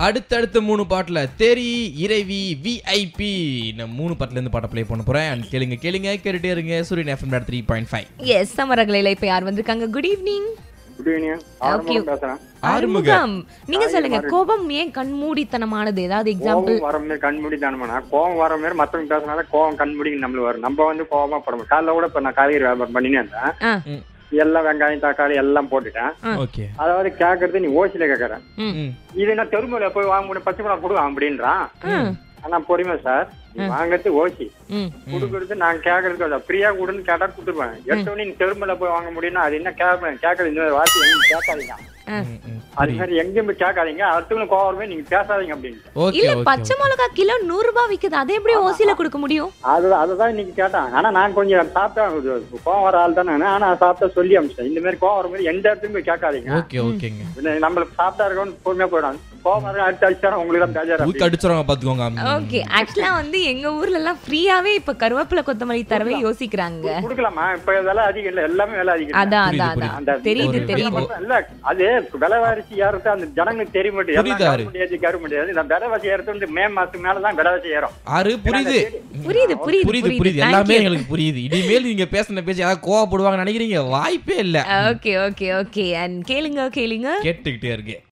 அடுத்தடுத்த மூணு பாட்டுல தெரி இறைவி விஐபி நான் மூணு பாட்டுல இருந்து பாட்டை ப்ளே பண்ண போறேன் And கேளுங்க கேளுங்க கேட்டுட்டே இருங்க Suryan FM three point five yes சமரகலையில இப்ப யார் வந்திருக்காங்க good evening good evening Okay. ஆரம்பம் பேசுறேன் ஆறுமுகம் நீங்க சொல்லுங்க கோபம் ஏன் கண்மூடித்தனமானது ஏதாவது எக்ஸாம்பிள் கோபம் வர மாதிரி கண்மூடி தானமாண்ணா கோபம் வர மாதிரி மத்தவங்க பேசினால கோபம் கண்மூடி நம்மளுக்கு வரும் நம்ம வந்து கோபமா படணும் காலைல கூட இப்ப நான் காய்கறி வியாபாரம் பண்ணினே இருந்தேன் எல்லாம் வெங்காயம் தக்காளி எல்லாம் போட்டுட்டேன் ஓகே அதாவது கேக்குறது நீ ஓசில கேக்குற ம் இது நான் தெருமுல போய் வாங்க முடியும் பச்சை மிளகா கொடுங்க அப்படின்றான் ஆனா பொறுமை சார் நீ வாங்குறது ஓசி ம் கொடுக்கறது நான் கேக்குறது ஃப்ரீயா கொடுன்னு கேட்டா கொடுத்துருவேன் எடுத்தோடனே நீ தெருமுல போய் வாங்க முடியும்னா அது என்ன கேட்பேன் கேட்கறது இந்த வார்த்தை எங்க கேட்காதீங்க அது மாதிரி எங்கேயும் போய் கேட்காதீங்க அடுத்தவங்க கோவமே நீங்க பேசாதீங்க அப்படின்னு ஓகே இல்ல பச்சை மிளகா கிலோ நூறு ரூபாய் விக்குது அதை எப்படி ஓசில கொடுக்க முடியும் அது அதுதான் இன்னைக்கு கேட்டான் ஆனா நான் கொஞ்சம் சாப்பிட்டா கோவம் வர ஆள் தான் நான் ஆனா சாப்பிட்டா சொல்லி அமிச்சிட்டேன் இந்த மாதிரி கோவம் வர மாதிரி எந்த இடத்துலயும் போய் கேட்காதீங்க ஓகே ஓகேங்க பின்ன நம்மளுக்கு சாப்பிட்டா இருக்கணும் பொறுமையா போயிடும் கோவம் வர அடுத்து அடிச்சாலும் உங்களுக்கு தான் பேஜாரா ஊத்து அடிச்சுறாங்க பாத்துக்கோங்க ஓகே ஆக்சுவலா வந்து எங்க ஊர்ல எல்லாம் ஃப்ரீயாவே இப்ப கருவேப்பிலை கொத்தமல்லி தரவே யோசிக்கிறாங்க கொடுக்கலாமா இப்ப விலை அதிகம் இல்ல எல்லாமே விலை அதிகம் இல்ல. அதான் புரியுது, அதான் அந்த அதான் தெரியுது ஒரு தெரியுது இல்ல அது விலைவாரிசி ஏறது அந்த ஜனங்களுக்கு தெரிய மாட்டேங்குது எல்லாம் புரியுதாரு? கவர்மெண்ட் ஏற்றி கரு முடியாது இந்த விலைவாசி ஏறது வந்து மே மாசம் மேலதான் விலைவாசி ஏறும் ஆறு புரியுது புரியுது புரியுது புரியுது புரியுது எல்லாமே எங்களுக்கு புரியுது இனிமேல் நீங்க பேசின பேச்சு யாராவது கோவப்படுவாங்க நினைக்கிறீங்க வாய்ப்பே இல்ல ஓகே ஓகே ஓகே அண்ட் கேளுங்க கேளுங்க கேட்டுக்கிட்டே இருக்கேன்